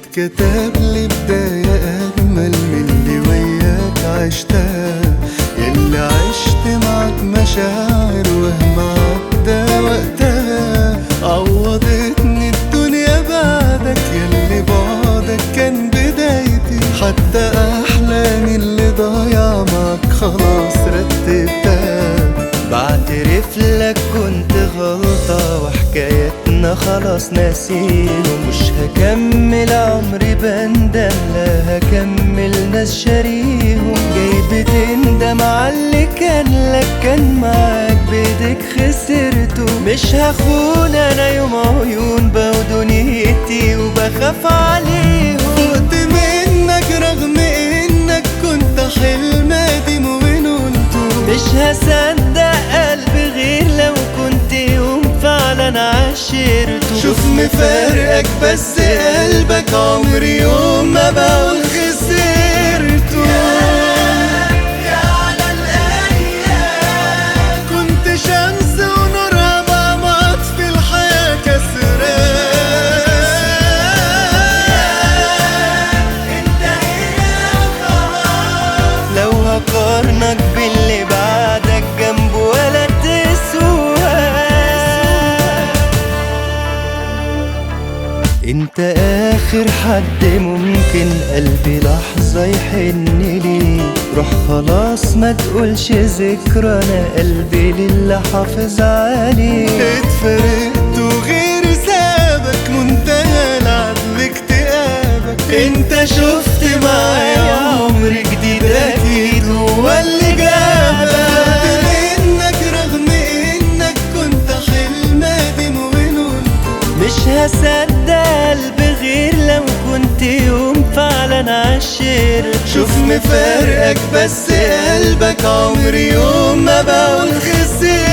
اتكتب لي بداية أجمل من اللي وياك عشتها يلي عشت معك مشاعر وهم عدى وقتها عوضتني الدنيا بعدك يلي بعدك كان بدايتي حتى أحلامي اللي ضايعة معك خلاص رتبتها بعترف لك كنت غلطة وحكايتنا خلاص ناسين ومش هكمل عمري بندم لا هكمل ناس شاريهم جاي بتندم على اللي كان لك كان معاك بايدك خسرته مش هخون انا يوم عيون بقوا دنيتي وبخاف عليهم فقت منك رغم انك كنت حلم قديم ونلته مش هصدق قلبي غير لو كنت يوم فعلا عشرته شوف مفارقك بس قلبك عمري يوم ما بقول خسرته يا على الأيام كنت شمس ونورها مع بعض في الحياة كسران انتهينا خلاص لو هقارنك باللي بعدك جنبه ولا تسوى انت اخر حد ممكن قلبي لحظة يحن ليه روح خلاص ما تقولش ذكرى انا قلبي لله حافظ عليه اتفرقت وغير سابك منتهى العدل اكتئابك انت شفت معايا عمر جديد اكيد هو اللي جابك منك رغم انك كنت حلم قديم ونلته مش هصدق قلبي غير لو كنت يوم فعلا عشرت شوف مفارقك بس قلبك عمري يوم ما بقول خسرت